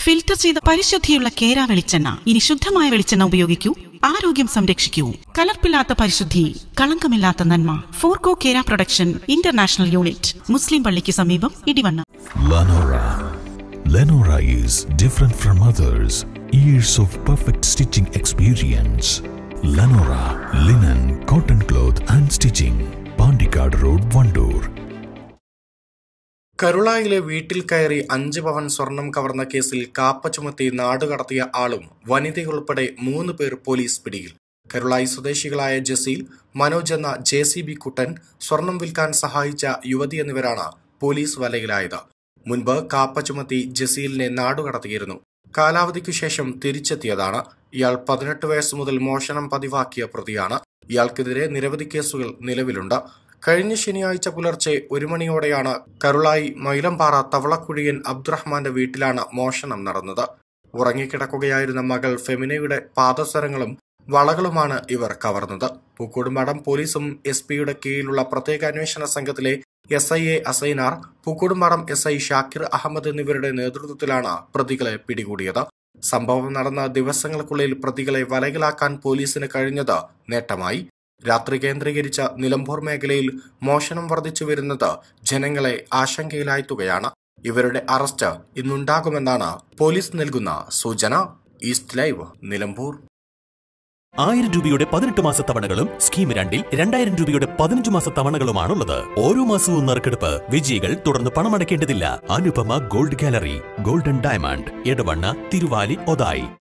Filter ചെയ്ത പരിശുദ്ധിയുള്ള കേര വെളിച്ചെണ്ണ ഇനി ശുദ്ധമായ വെളിച്ചെണ്ണ ഉപയോഗിക്കൂ ആരോഗ്യം സംരക്ഷിക്കൂ കലർപ്പില്ലാത്ത പരിശുദ്ധി കളങ്കമില്ലാത്ത നന്മ ഫോർകോ കേര പ്രൊഡക്ഷൻ ഇന്റർനാഷണൽ യൂണിറ്റ് മുസ്ലിം പള്ളിക്ക് സമീപം ഇടിവണ്ണ Lenora. Lenora is different from others. Years of perfect stitching experience. Lenora linen, cotton cloth and stitching. Pandikad Road, Vandoor. കരുളായിലെ വീട്ടിൽ കയറി അഞ്ച് പവൻ സ്വർണം കവർന്ന കേസിൽ കാപ്പ ചുമത്തി നാടുകടത്തിയ ആളും വനിതയുൾപ്പെടെ മൂന്ന് പേർ പോലീസ് പിടിയിൽ കരുളായി സ്വദേശികളായ ജസീൽ മനോജ് എന്ന ജെ സി ബി കുട്ടൻ സ്വർണം വിൽക്കാൻ സഹായിച്ച യുവതി എന്നിവരാണ് പോലീസ് വലയിലായത് മുൻപ് കാപ്പ ചുമത്തി ജസീലിനെ നാടുകടത്തിയിരുന്നു കാലാവധിക്കു ശേഷം തിരിച്ചെത്തിയതാണ് ഇയാൾ പതിനെട്ട് വയസ്സ് മുതൽ മോഷണം പതിവാക്കിയ പ്രതിയാണ് ഇയാൾക്കെതിരെ നിരവധി കേസുകൾ നിലവിലുണ്ട് കഴിഞ്ഞ ശനിയാഴ്ച പുലർച്ചെ ഒരു മണിയോടെയാണ് കരുളായി മൈലമ്പാറ തവളക്കുഴിയൻ അബ്ദുറഹ്മാന്റെ വീട്ടിലാണ് മോഷണം നടന്നത് ഉറങ്ങിക്കിടക്കുകയായിരുന്ന മകൾ ഫെമിനയുടെ പാദസരങ്ങളും വളകളുമാണ് ഇവർ കവർന്നത് പൂക്കോടുംപാടം പോലീസും എസ് പിയുടെ കീഴിലുള്ള പ്രത്യേക അന്വേഷണ സംഘത്തിലെ S I A Asainar Pookkottumpadam S I Shakir Ahammed എന്നിവരുടെ നേതൃത്വത്തിലാണ് പ്രതികളെ പിടികൂടിയത് സംഭവം നടന്ന ദിവസങ്ങൾക്കുള്ളിൽ പ്രതികളെ വലയിലാക്കാൻ പോലീസിന് കഴിഞ്ഞത് നേട്ടമായി രാത്രി കേന്ദ്രീകരിച്ച നിലമ്പൂർ മേഖലയിൽ മോഷണം വർദ്ധിച്ചു വരുന്നത് ജനങ്ങളെ ആശങ്കയിലാഴ്ത്തുകയാണ് ഇവരുടെ അറസ്റ്റ് ഇന്നുണ്ടാകുമെന്നാണ് പോലീസ് നൽകുന്ന സൂചന ഈസ്റ്റ് ലൈവ് നിലമ്പൂർ ആയിരം രൂപയുടെ പതിനെട്ട് മാസ തവണകളും സ്കീം രണ്ടിൽ രണ്ടായിരം രൂപയുടെ പതിനഞ്ച് മാസ തവണകളുമാണുള്ളത് ഓരോ മാസവും നറുക്കെടുപ്പ് വിജയികൾ തുടർന്ന് പണമടയ്ക്കേണ്ടതില്ല Anupama gold gallery golden diamond Edavanna Thiruvali Othayi